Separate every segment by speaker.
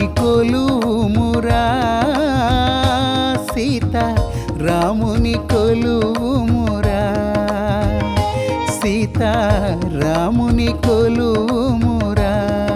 Speaker 1: కొలువుమురా సీత రాముని కొలువుమురా సీత రాముని కొలువుమురా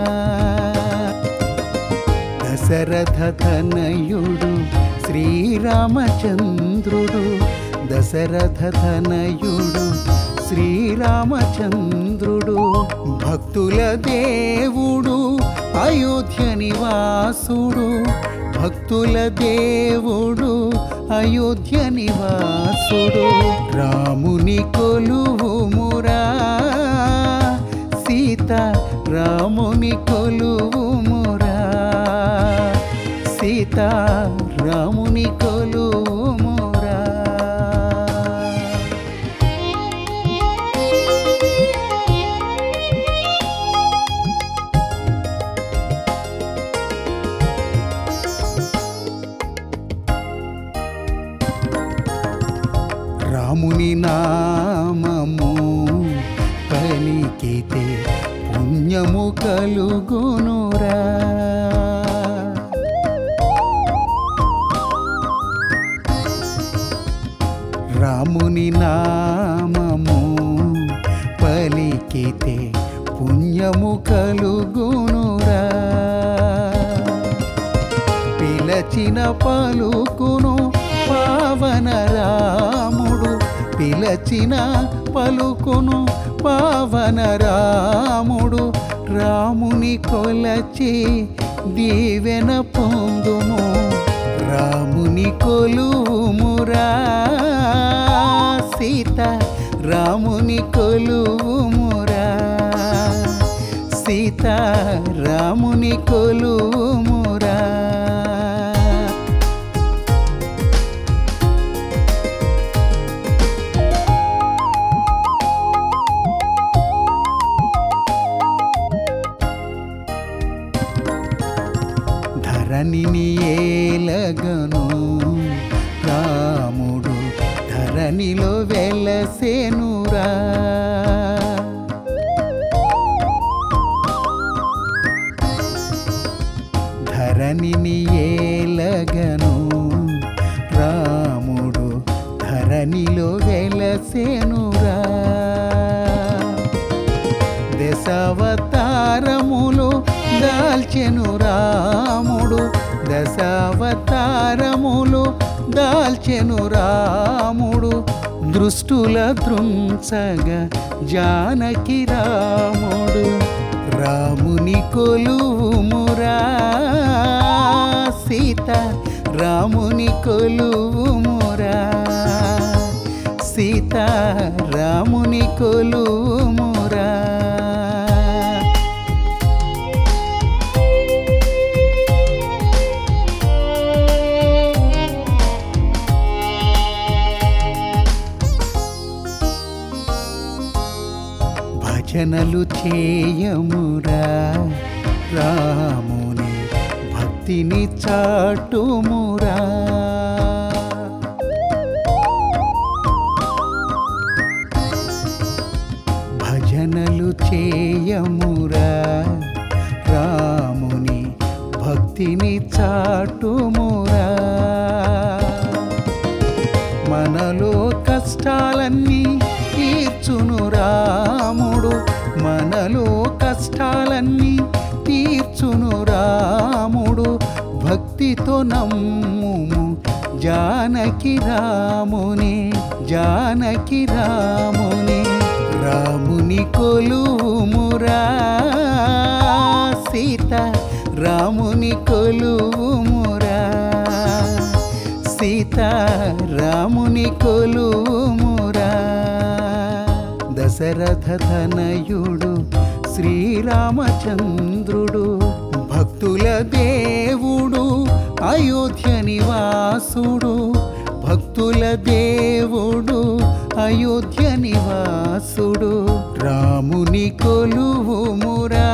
Speaker 1: దశరథ తనయుడు శ్రీరామచంద్రుడు దశరథ తనయుడు శ్రీరామచంద్రుడు భక్తుల దేవుడు అయోధ్య నివాసుడు భక్తుల దేవుడు అయోధ్య నివాసుడు రాముని కొలువుమురా సీత రాముని కొలువుమురా సీత రాముని కొలువుమురా రాముని నామము పలికితే పుణ్యము కలుగునురా రాముని నామము పలికితే పుణ్యము కలుగునురా పిలచిన పలుకును పావన రాముడు పిలచిన పలుకును పావన రాముడు రాముని కొలచి దీవెన పొందుము రాముని కొలువుమురా సీత రాముని కొలువుమురా సీత రాముని కొలువుమురా ధరణిని ఏలగను రాముడు ధరణిలో వెలసేనురా ధరణిని ఏలగను రాముడు ధరణిలో వెలసేనురా దశావతారములు దాల్చెను రాముడు దశావతారములు దాల్చెను రాముడు దృష్టుల దృంచగ జానకి రాముడు రాముని కొలువుమురా సీత రాముని కొలువుమురా సీత రాముని కొలువుమురా భజనలు చేయమురా రాముని భక్తిని చాటుమురా భజనలు చేయమురా రాముని భక్తిని చాటుమురా మనలో కష్టాలన్నీ తీర్చును రాముడు మనలో కష్టాలన్నీ తీర్చును రాముడు భక్తితో నమ్ముము జానకి రాముని జానకి రాముని రాముని కొలువుమురా సీత రాముని కొలువుమురా సీత రాముని కొలువుమురా దశరథ తనయుడు శ్రీరామచంద్రుడు భక్తుల దేవుడు అయోధ్య నివాసుడు భక్తుల దేవుడు అయోధ్య నివాసుడు రాముని కొలువుమురా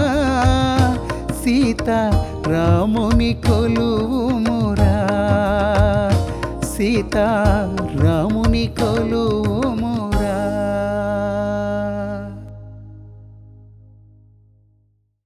Speaker 1: సీత రాముని కొలువుమురా సీత రాముని కొలువు